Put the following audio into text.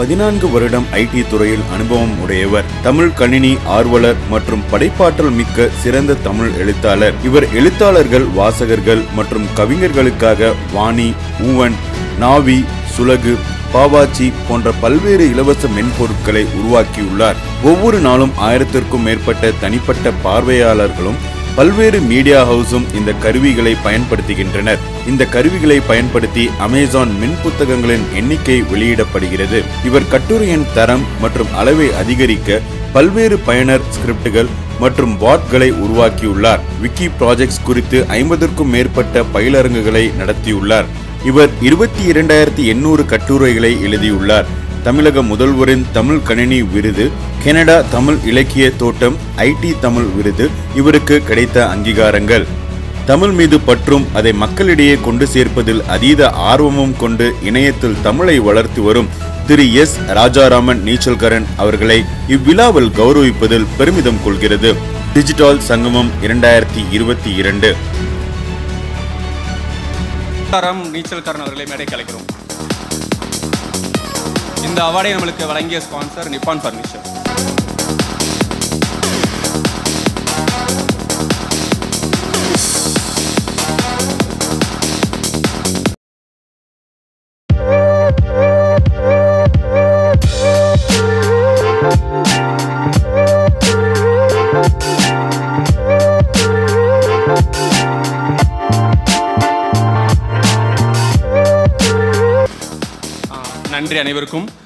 பதினான்கு வருடம் ஐடி துறையில் அனுபவம் உடையவர் தமிழ் கணினி ஆர்வலர் மற்றும் படைப்பாற்றல் மிக்க சிறந்த தமிழ் எழுத்தாளர் இவர் எழுத்தாளர்கள் வாசகர்கள் மற்றும் கவிஞர்களுக்காக வாணி ஊவன் நாவி சுலகு பாவாச்சி போன்ற பல்வேறு இலவச மென்பொருட்களை உருவாக்கியுள்ளார் ஒவ்வொரு நாளும் ஆயிரத்திற்கும் மேற்பட்ட தனிப்பட்ட பார்வையாளர்களும் பல்வேறு மீடியா ஹவுஸும் இந்த கருவிகளை பயன்படுத்துகின்றனர் இந்த கருவிகளை பயன்படுத்தி அமேசான் மின் புத்தகங்களின் எண்ணிக்கை வெளியிடப்படுகிறது இவர் கட்டுரையின் தரம் மற்றும் அளவை அதிகரிக்க பல்வேறு பயனர் ஸ்கிரிப்டுகள் மற்றும் பாட்களை உருவாக்கியுள்ளார் விக்கி ப்ராஜெக்ட்ஸ் குறித்து ஐம்பதற்கும் மேற்பட்ட பயிலரங்குகளை நடத்தியுள்ளார் இவர் இருபத்தி இரண்டாயிரத்தி எண்ணூறு கட்டுரைகளை எழுதியுள்ளார் தமிழக முதல்வரின் தமிழ் கணினி விருது கனடா தமிழ் இலக்கிய தோட்டம் ஐடி தமிழ் விருது இவருக்கு கிடைத்த அங்கீகாரங்கள் தமிழ் மீது பற்றும் அதை மக்களிடையே கொண்டு சேர்ப்பதில் அதீத ஆர்வமும் கொண்டு இணையத்தில் தமிழை வளர்த்து வரும் திரு எஸ் ராஜாராமன் நீச்சல்கரன் அவர்களை இவ்விழாவில் கௌரவிப்பதில் பெருமிதம் கொள்கிறது டிஜிட்டல் சங்கமம் இரண்டாயிரத்தி இருபத்தி இரண்டு தரம் நீச்சல்காரன் அவர்களை மேடை கலைக்கிறோம் இந்த அவார்டை நம்மளுக்கு வழங்கிய ஸ்பான்சர் நிப்பான் ஃபர்னிச்சர் ஆ, நன்றி அனைவருக்கும்